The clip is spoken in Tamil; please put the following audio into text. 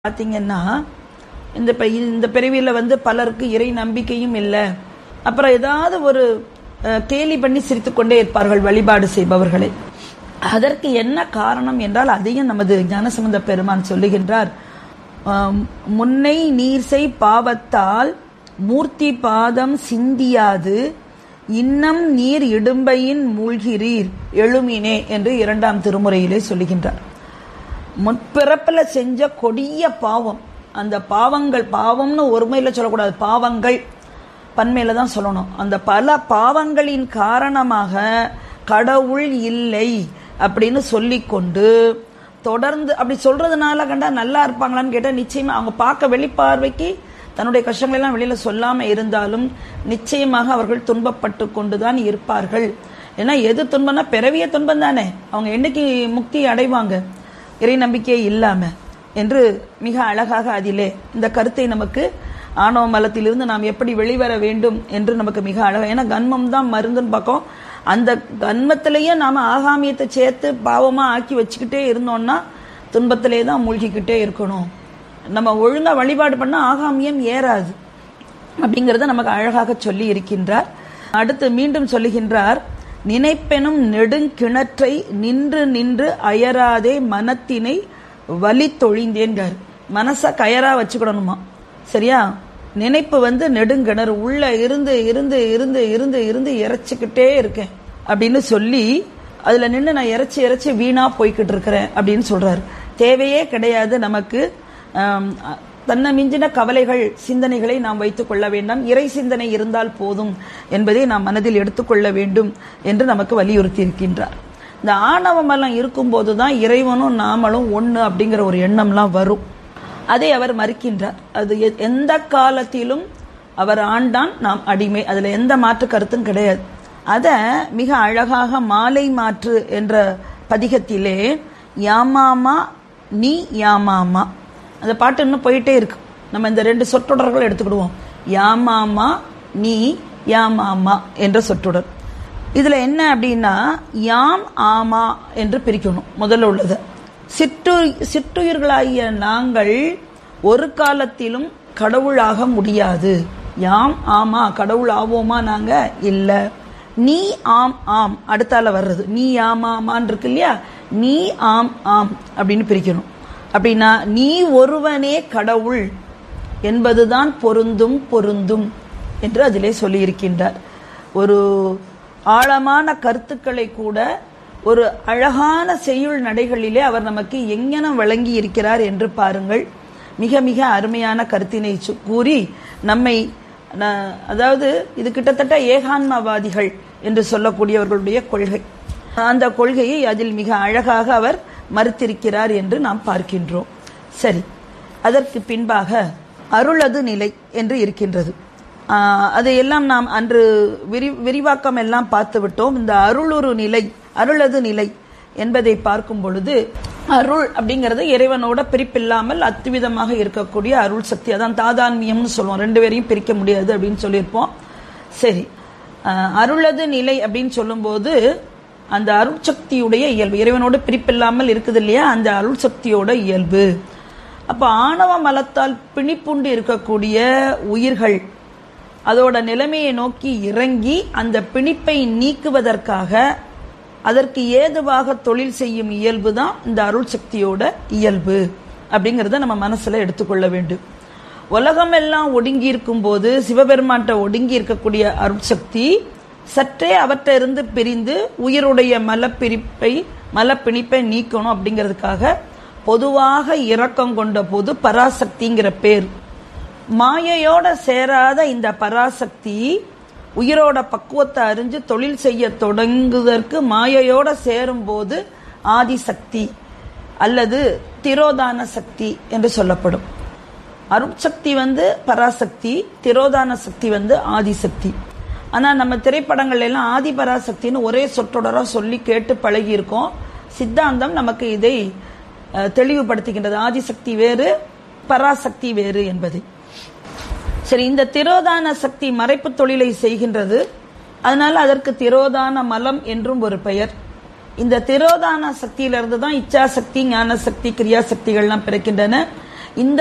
பார்த்தீங்கன்னா இந்த இப்ப இந்த பிறவியில் வந்து பலருக்கு இறை நம்பிக்கையும் இல்லை அப்புறம் ஏதாவது ஒரு அஹ், கேலி பண்ணி சிரித்துக்கொண்டே இருப்பார்கள் வழிபாடு செய்பவர்களை அதற்கு என்ன காரணம் என்றால் அதையும் நமது ஞானசம்பந்த பெருமான் சொல்லுகின்றார் ஆம், முன்னை நீர்சை பாவத்தால் மூர்த்தி பாதம் சிந்தியாது இன்னம் நீர் இடும்பையின் மூழ்கிறீர் எழுமினே என்று இரண்டாம் திருமுறையிலே சொல்லுகின்றார் முற்பிறப்புல செஞ்ச கொடிய பாவம் அந்த பாவங்கள் பாவம்னு ஒருமையில சொல்லக்கூடாது பாவங்கள் பன்மையில தான் சொல்லணும் அந்த பல பாவங்களின் காரணமாக கடவுள் இல்லை அப்படின்னு சொல்லிக்கொண்டு தொடர்ந்து அப்படி சொல்றதுனால கண்டா நல்லா இருப்பாங்களான்னு கேட்டா நிச்சயமா அவங்க பார்க்க வெளிப்பார்வைக்கு தன்னுடைய கஷ்டங்களை எல்லாம் வெளியில சொல்லாம இருந்தாலும் நிச்சயமாக அவர்கள் துன்பப்பட்டு கொண்டுதான் இருப்பார்கள் ஏன்னா எது துன்பம்னா பிறவிய துன்பம் தானே அவங்க என்னைக்கு முக்தி அடைவாங்க இறை நம்பிக்கை இல்லாம என்று மிக அழகாக அதிலே இந்த கருத்தை நமக்கு ஆணவ மலத்திலிருந்து நாம் எப்படி வெளிவர வேண்டும் என்று நமக்கு மிக அழகா ஏன்னா கன்மம் தான் மருந்துன்னு பார்க்கோம் அந்த கன்மத்திலேயே நாம ஆகாமியத்தை சேர்த்து பாவமா ஆக்கி வச்சுக்கிட்டே இருந்தோம்னா துன்பத்திலே தான் மூழ்கிக்கிட்டே இருக்கணும் நம்ம ஒழுங்கா வழிபாடு பண்ணா ஆகாமியம் ஏறாது அப்படிங்கறத நமக்கு அழகாக சொல்லி இருக்கின்றார் அடுத்து மீண்டும் சொல்லுகின்றார் நினைப்பெனும் நெடுங்கிணற்றை நின்று நின்று அயராதே மனத்தினை வலி தொழிந்தேன்கார் மனச கயரா வச்சுக்கிடணுமா சரியா நினைப்பு வந்து நெடுங்கிணறு உள்ள இருந்து இருந்து இருந்து இருந்து இருந்து இறைச்சிக்கிட்டே இருக்கேன் அப்படின்னு சொல்லி அதுல நின்று நான் இறைச்சி இறைச்சி வீணா போய்கிட்டு இருக்கிறேன் அப்படின்னு சொல்றாரு தேவையே கிடையாது நமக்கு ஆம், தன்னை மிஞ்சின கவலைகள் சிந்தனைகளை நாம் வைத்துக் கொள்ள வேண்டாம் இறை சிந்தனை இருந்தால் போதும் என்பதை நாம் மனதில் எடுத்துக்கொள்ள வேண்டும் என்று நமக்கு வலியுறுத்தி இருக்கின்றார் இந்த ஆணவம் எல்லாம் இருக்கும்போது தான் இறைவனும் நாமளும் ஒண்ணு அப்படிங்கிற ஒரு எண்ணம்லாம் வரும் அதை அவர் மறுக்கின்றார் அது எ- எந்த காலத்திலும் அவர் ஆண்டான் நாம் அடிமை அதுல எந்த மாற்று கருத்தும் கிடையாது அத மிக அழகாக மாலை மாற்று என்ற பதிகத்திலே யாமாமா நீ யாமாமா அந்த பாட்டு இன்னும் போயிட்டே இருக்கு நம்ம இந்த ரெண்டு சொற்றொடர்கள் எடுத்துக்கிடுவோம் யாமாமா நீ யாமாமா என்ற சொற்றொடர் இதுல என்ன அப்படின்னா யாம் ஆமா என்று பிரிக்கணும் முதல்ல உள்ளது சிற்று சிற்றுயிர்களாகிய நாங்கள் ஒரு காலத்திலும் கடவுளாக முடியாது யாம் ஆமா கடவுள் ஆவோமா நாங்க இல்ல நீ ஆம் ஆம் அடுத்தால வர்றது நீ ஆமாமான் இருக்கு இல்லையா நீ ஆம் ஆம் அப்படின்னு பிரிக்கணும் அப்படின்னா நீ ஒருவனே கடவுள் என்பதுதான் பொருந்தும் பொருந்தும் என்று அதிலே சொல்லியிருக்கின்றார் ஒரு ஆழமான கருத்துக்களை கூட ஒரு அழகான செய்யுள் நடைகளிலே அவர் நமக்கு எங்கென வழங்கி இருக்கிறார் என்று பாருங்கள் மிக மிக அருமையான கருத்தினை சு- கூறி நம்மை ந- அதாவது இது கிட்டத்தட்ட ஏகான்மவாதிகள் என்று சொல்லக்கூடியவர்களுடைய கொள்கை அந்த கொள்கையை அதில் மிக அழகாக அவர் மறுத்திருக்கிறார் என்று நாம் பார்க்கின்றோம் சரி அதற்கு பின்பாக அருளது நிலை என்று இருக்கின்றது ஆஹ், அதையெல்லாம் நாம் அன்று விரி விரிவாக்கம் எல்லாம் பார்த்து விட்டோம் இந்த அருளுரு நிலை அருளது நிலை என்பதை பார்க்கும் பொழுது அருள் அப்படிங்கிறது இறைவனோட பிரிப்பில்லாமல் அத்துவிதமாக இருக்கக்கூடிய அருள் சக்தி அதான் தாதான்மியம்னு சொல்லுவோம் ரெண்டு பேரையும் பிரிக்க முடியாது அப்படின்னு சொல்லியிருப்போம் சரி ஆஹ், அருளது நிலை அப்படின்னு சொல்லும்போது அந்த அருள் சக்தியுடைய இயல்பு இறைவனோட பிரிப்பில்லாமல் இருக்குது இல்லையா அந்த அருள் சக்தியோட இயல்பு அப்ப ஆணவ மலத்தால் பிணிப்புண்டு இருக்கக்கூடிய உயிர்கள் அதோட நிலைமையை நோக்கி இறங்கி அந்த பிணிப்பை நீக்குவதற்காக அதற்கு ஏதுவாக தொழில் செய்யும் இயல்பு தான் இந்த அருள் சக்தியோட இயல்பு அப்படிங்கறத நம்ம மனசுல எடுத்துக்கொள்ள வேண்டும் உலகம் எல்லாம் ஒடுங்கி இருக்கும் போது சிவபெருமான்ட்ட ஒடுங்கி இருக்கக்கூடிய அருட்சக்தி சற்றே அவற்றை இருந்து பிரிந்து உயிருடைய மலப்பிரிப்பை மலப்பிணிப்பை நீக்கணும் அப்படிங்கிறதுக்காக பொதுவாக இரக்கம் கொண்ட போது பராசக்திங்கிற பேர் மாயையோட சேராத இந்த பராசக்தி உயிரோட பக்குவத்தை அறிஞ்சு தொழில் செய்ய தொடங்குவதற்கு மாயையோட சேரும் போது ஆதிசக்தி அல்லது திரோதான சக்தி என்று சொல்லப்படும் அருட்சக்தி வந்து பராசக்தி திரோதான சக்தி வந்து ஆதிசக்தி ஆனா நம்ம திரைப்படங்கள் எல்லாம் ஆதி பராசக்தின்னு ஒரே சொற்றொடரா சொல்லி கேட்டு பழகி இருக்கோம் சித்தாந்தம் நமக்கு இதை அஹ், தெளிவுபடுத்துகின்றது ஆதிசக்தி வேறு பராசக்தி வேறு என்பதை சரி இந்த திரோதான சக்தி மறைப்பு தொழிலை செய்கின்றது அதனால அதற்கு திரோதான மலம் என்றும் ஒரு பெயர் இந்த திரோதான சக்தியிலிருந்து தான் இச்சா சக்தி ஞான சக்தி கிரியா சக்திகள்லாம் பிறக்கின்றன இந்த